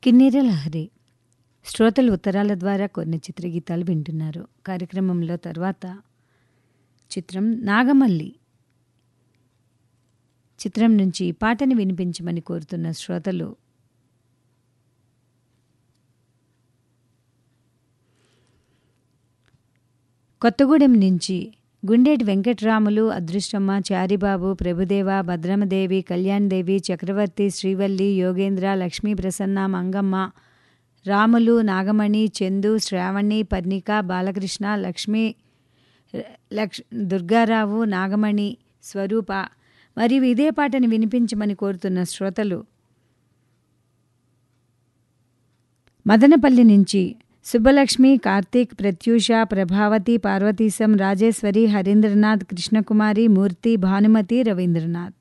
కిన్నెర లహరి శ్రోతలు ఉత్తరాల ద్వారా కొన్ని చిత్రగీతాలు వింటున్నారు కార్యక్రమంలో తర్వాత చిత్రం నాగమల్లి చిత్రం నుంచి ఈ పాటని వినిపించమని కోరుతున్న శ్రోతలు కొత్తగూడెం నుంచి గుండేటి వెంకట్రాములు అదృష్టమ్మ చారిబాబు ప్రభుదేవ భద్రమదేవి కళ్యాణ్దేవి చక్రవర్తి శ్రీవల్లి యోగేంద్ర లక్ష్మీ ప్రసన్న మంగమ్మ రాములు నాగమణి చందు శ్రావణి పర్ణిక బాలకృష్ణ లక్ష్మీ లక్ష్ దుర్గారావు నాగమణి స్వరూప మరియు ఇదే పాటని వినిపించమని కోరుతున్న శ్రోతలు మదనపల్లి నుంచి సుబ్బలక్ష్మి కార్తీక్ ప్రత్యూష ప్రభావతి పార్వతీశం రాజేశ్వరి హరీంద్రనాథ్ కృష్ణకుమారి మూర్తి భానుమతి రవీంద్రనాథ్